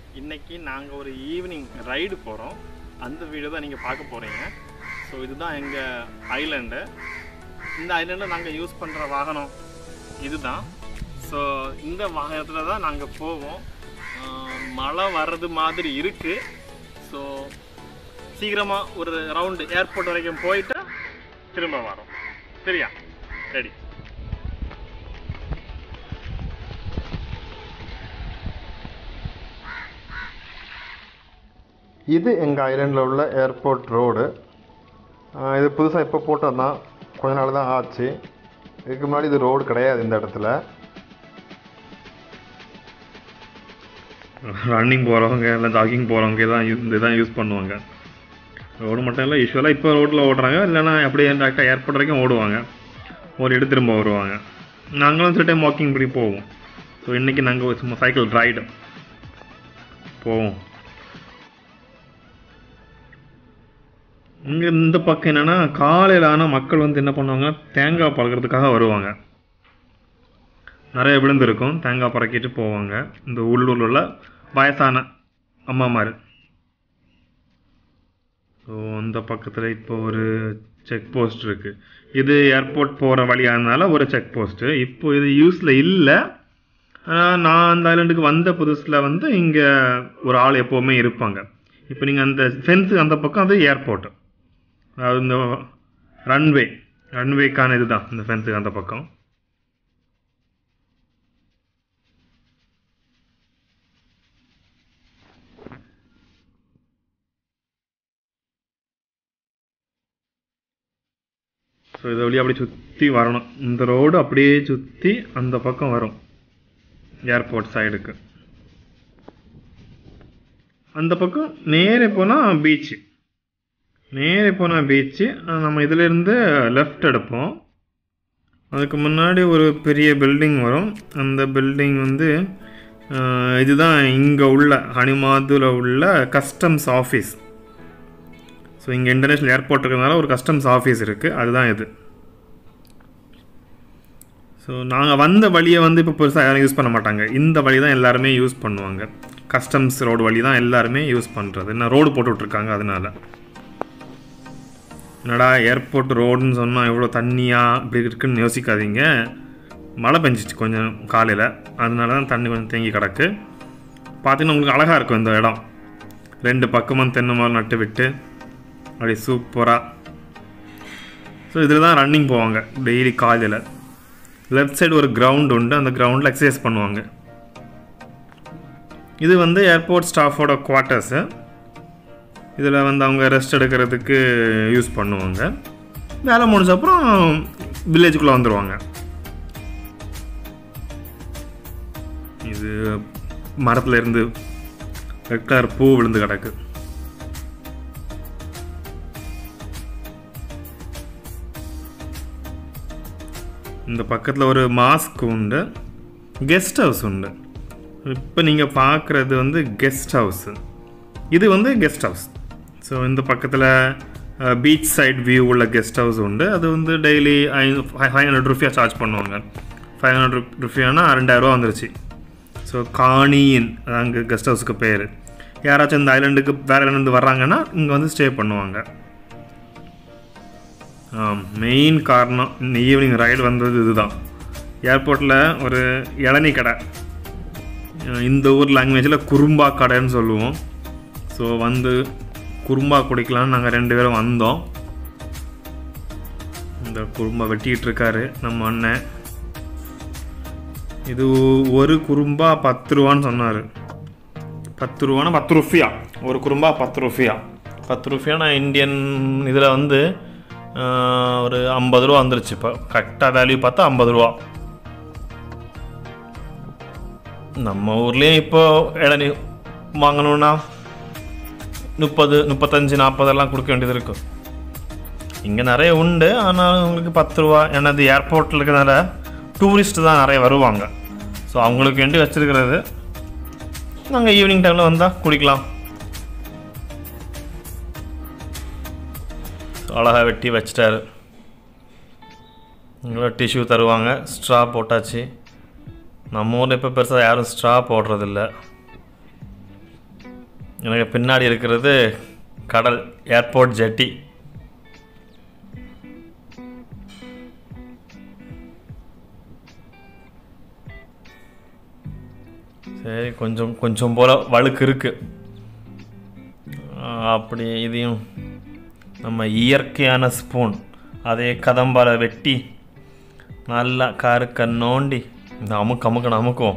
இன்னைக்கு நாங்கள் ஒரு ஈவினிங் ரைடு போகிறோம் அந்த வீடியோ தான் நீங்கள் பார்க்க போகிறீங்க ஸோ இதுதான் எங்கள் ஐலாண்டு இந்த ஐலாண்டில் நாங்கள் யூஸ் பண்ணுற வாகனம் இதுதான் ஸோ இந்த வாகனத்தில் தான் நாங்கள் போவோம் ஆஹ் மழை வர்றது மாதிரி இருக்குது ஸோ சீக்கிரமாக ஒரு ரவுண்டு ஏர்போர்ட் வரைக்கும் போயிட்டு திரும்ப வரோம் சரியா ரெடி இது எங்கள் ஐலாண்டில் உள்ள ஏர்போர்ட் ரோடு இது புதுசாக இப்போ போட்டது தான் கொஞ்ச நாள் தான் ஆச்சு இதுக்கு முன்னாடி இது ரோடு கிடையாது இந்த இடத்துல ரன்னிங் போகிறவங்க இல்லை ஜாகிங் போகிறவங்க தான் இது தான் யூஸ் பண்ணுவாங்க ரோடு மட்டும் இல்லை யூஸ்வலாக இப்போ ரோட்டில் ஓடுறாங்க இல்லைன்னா அப்படியே டேரெக்டாக ஏர்போர்ட் வரைக்கும் ஓடுவாங்க ஓடிட்டு திரும்ப வருவாங்க நாங்களும் சில டைம் வாக்கிங் பண்ணி போவோம் ஸோ இன்றைக்கி நாங்கள் சும்மா சைக்கிள் ரைடு போவோம் இங்கே இந்த பக்கம் என்னென்னா காலையில் ஆனால் மக்கள் வந்து என்ன பண்ணுவாங்க தேங்காய் பழக்கிறதுக்காக வருவாங்க நிறைய விழுந்து இருக்கும் தேங்காய் பறக்கிட்டு போவாங்க இந்த உள்ளூரில் உள்ள வயசான அம்மாமார் ஸோ அந்த பக்கத்தில் இப்போ ஒரு செக் போஸ்ட் இருக்குது இது ஏர்போர்ட் போகிற வழியானால ஒரு செக் போஸ்ட்டு இப்போ இது யூஸில் இல்லை ஆனால் நான் அந்த ஐலாண்டுக்கு வந்த புதுசில் வந்து இங்கே ஒரு ஆள் எப்போவுமே இருப்பாங்க இப்போ நீங்கள் அந்த ஃபென்ஸுக்கு அந்த பக்கம் அது ஏர்போர்ட்டு அதாவது இந்த ரன்வே ரன்வேக்கான இதுதான் இந்த ஃபென்ஸுக்கு அந்த பக்கம் ஸோ இதை வழியாக அப்படியே சுற்றி வரணும் இந்த ரோடு அப்படியே சுற்றி அந்த பக்கம் வரும் ஏர்போர்ட் சைடுக்கு அந்த பக்கம் நேரே போனால் பீச்சு நேரே போனால் பீச்சு நம்ம இதிலேருந்து லெஃப்ட் எடுப்போம் அதுக்கு முன்னாடி ஒரு பெரிய பில்டிங் வரும் அந்த பில்டிங் வந்து அஹ், இதுதான் இங்கே உள்ள ஹனிமாதுல உள்ள கஸ்டம்ஸ் ஆஃபீஸ் ஸோ இங்கே இன்டர்நேஷ்னல் ஏர்போர்ட் இருக்கிறதுனால ஒரு கஸ்டம்ஸ் ஆஃபீஸ் இருக்குது அதுதான் இது ஸோ நாங்கள் வந்த வழியை வந்து இப்போ பெருசாக யாரும் யூஸ் பண்ண மாட்டாங்க இந்த வழி தான் எல்லாருமே யூஸ் பண்ணுவாங்க கஸ்டம்ஸ் ரோடு வழி தான் எல்லாருமே யூஸ் பண்ணுறது என்ன ரோடு போட்டு விட்ருக்காங்க அதனால என்னடா ஏர்போர்ட் ரோடுன்னு சொன்னால் எவ்வளோ தண்ணியாக இப்படி இருக்குன்னு யோசிக்காதீங்க மழை பெஞ்சிச்சு கொஞ்சம் காலையில் அதனால தான் தண்ணி கொஞ்சம் தேங்கி கிடக்கு பார்த்தீங்கன்னா உங்களுக்கு அழகாக இருக்கும் இந்த இடம் ரெண்டு பக்கமும் தென்னை மரம் நட்டு விட்டு அப்படி சூப்பராக ஸோ இதில் தான் ரன்னிங் போவாங்க டெய்லி காலையில் லெஃப்ட் சைடு ஒரு கிரவுண்ட் உண்டு அந்த கிரவுண்டில் எக்ஸசைஸ் பண்ணுவாங்க இது வந்து ஏர்போர்ட் ஸ்டாஃபோட குவார்ட்டர்ஸு இதில் வந்து அவங்க ரெஸ்ட் எடுக்கிறதுக்கு யூஸ் பண்ணுவாங்க வேலை முடிஞ்ச அப்புறம் வில்லேஜுக்குள்ளே வந்துடுவாங்க இது மரத்துல இருந்து ரெட் கலர் பூ விழுந்து கிடக்கு இந்த பக்கத்தில் ஒரு மாஸ்க் உண்டு கெஸ்ட் ஹவுஸ் உண்டு இப்போ நீங்கள் பார்க்குறது வந்து கெஸ்ட் ஹவுஸு இது வந்து கெஸ்ட் ஹவுஸ் ஸோ இந்த பக்கத்தில் பீச் சைட் வியூ உள்ள கெஸ்ட் ஹவுஸ் உண்டு அது வந்து டெய்லி ஐ ஃபைவ் ஹண்ட்ரட் ருஃபியா சார்ஜ் பண்ணுவாங்க ஃபைவ் ஹண்ட்ரட் ருஃபியானா ரெண்டாயிரரூவா வந்துருச்சு ஸோ காணியின் அங்கே கெஸ்ட் ஹவுஸுக்கு பேர் யாராச்சும் இந்த ஐலாண்டுக்கு வேறு இருந்து வர்றாங்கன்னா இங்கே வந்து ஸ்டே பண்ணுவாங்க மெயின் காரணம் இந்த ஈவினிங் ரைடு வந்தது இதுதான் ஏர்போர்ட்டில் ஒரு இளநீ கடை அஹ் இந்த ஊர் லாங்குவேஜில் குறும்பா கடைன்னு சொல்லுவோம் ஸோ வந்து குறும்பா குடிக்கலாம்னு நாங்கள் ரெண்டு பேரும் வந்தோம் இந்த குறும்பா வெட்டிக்கிட்டு இருக்காரு நம்ம அண்ணன் இது ஒரு குறும்பா பத்து ரூபான்னு சொன்னார் பத்து ரூபானா பத்து ருஃபியா ஒரு குறும்பா பத்து ருஃபியா பத்து ருஃபியானா இந்தியன் இதில் வந்து ஆஹ், ஒரு ஐம்பது ரூபா வந்துருச்சு இப்போ கரெக்டாக வேல்யூ பார்த்தா ஐம்பது ரூபா நம்ம ஊர்லேயும் இப்போ இளநீ வாங்கணுன்னா முப்பது முப்பத்தஞ்சு நாற்பதெல்லாம் கொடுக்க வேண்டியது இருக்கும் இங்கே நிறைய உண்டு ஆனால் உங்களுக்கு பத்து ரூபா ஏன்னா இது ஏர்போர்ட்டில் இருக்கிறதுனால டூரிஸ்ட் தான் நிறைய வருவாங்க ஸோ அவங்களுக்கு வேண்டி வச்சுருக்கிறது நாங்கள் ஈவினிங் டைமில் வந்தால் குடிக்கலாம் அழகாக வெட்டி வச்சிட்டாரு இங்கே டிஷ்யூ தருவாங்க ஸ்ட்ரா போட்டாச்சு நம்ம ஊரில் இப்போ பெருசாக யாரும் ஸ்ட்ரா போடுறதில்ல எனக்கு பின்னாடி இருக்கிறது கடல் ஏர்போர்ட் ஜெட்டி சரி கொஞ்சம் கொஞ்சம் போல் வழுக்கு இருக்கு ஆஹ் அப்படி இதையும் நம்ம இயற்கையான ஸ்பூன் அதே கதம்பால வெட்டி நல்லா கருக்க நோண்டி இந்த அமுக்கு அமுக்கு அமுக்கும்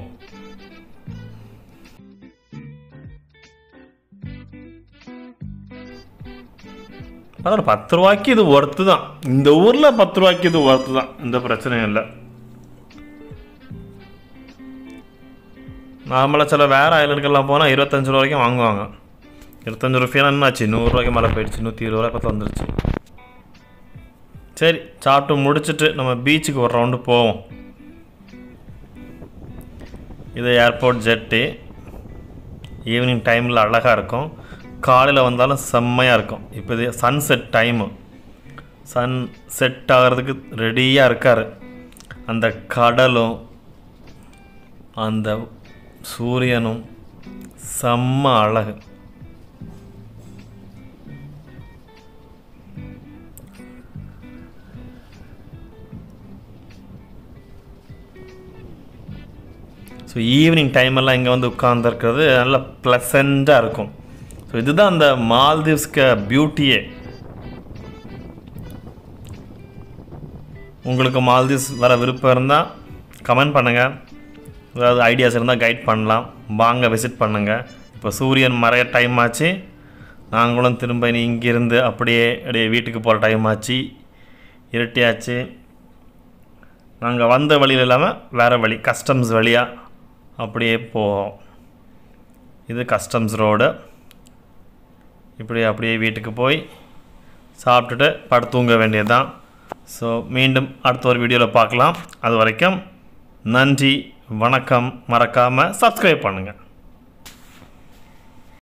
அதில் பத்து ரூபாய்க்கு இது ஒர்த்து தான் இந்த ஊரில் பத்து ரூபாய்க்கு இது ஒர்த்து தான் எந்த பிரச்சனையும் இல்லை நார்மலாக சில வேறு ஐலண்டுக்கெல்லாம் போனால் இருபத்தஞ்சு ரூபா வரைக்கும் வாங்குவாங்க இருபத்தஞ்சு ரூபாய் என்னாச்சு நூறுரூவாய்க்கு மேலே போயிடுச்சு நூற்றி இருபது ரூபாய் பக்கம் வந்துருச்சு சரி சாப்பிட்டு முடிச்சுட்டு நம்ம பீச்சுக்கு ஒரு ரவுண்டு போவோம் இது ஏர்போர்ட் ஜெட்டு ஈவினிங் டைமில் அழகாக இருக்கும் காலையில் வந்தாலும் செம்மையாக இருக்கும் இப்போ இது சன்செட் டைமு சன் செட் ஆகிறதுக்கு ரெடியாக இருக்கார் அந்த கடலும் அந்த சூரியனும் செம்ம அழகு ஸோ ஈவினிங் டைமெல்லாம் இங்கே வந்து உட்காந்துருக்கிறது நல்ல ப்ளசண்ட்டாக இருக்கும் ஸோ இதுதான் அந்த மால்தீவ்ஸ்க்கு பியூட்டியே உங்களுக்கு மால்தீவ்ஸ் வர விருப்பம் இருந்தால் கமெண்ட் பண்ணுங்கள் ஏதாவது ஐடியாஸ் இருந்தால் கைட் பண்ணலாம் வாங்க விசிட் பண்ணுங்கள் இப்போ சூரியன் மறைய டைம் ஆச்சு நாங்களும் திரும்ப இனி இங்கேருந்து அப்படியே அப்படியே வீட்டுக்கு போகிற டைம் ஆச்சு இருட்டியாச்சு நாங்கள் வந்த வழியில் இல்லாமல் வேறு வழி கஸ்டம்ஸ் வழியாக அப்படியே போவோம் இது கஸ்டம்ஸ் ரோடு இப்படி அப்படியே வீட்டுக்கு போய் சாப்பிட்டுட்டு படுத்து தூங்க வேண்டியது தான் ஸோ மீண்டும் அடுத்த ஒரு வீடியோவில் பார்க்கலாம் அது வரைக்கும் நன்றி வணக்கம் மறக்காமல் சப்ஸ்கிரைப் பண்ணுங்கள்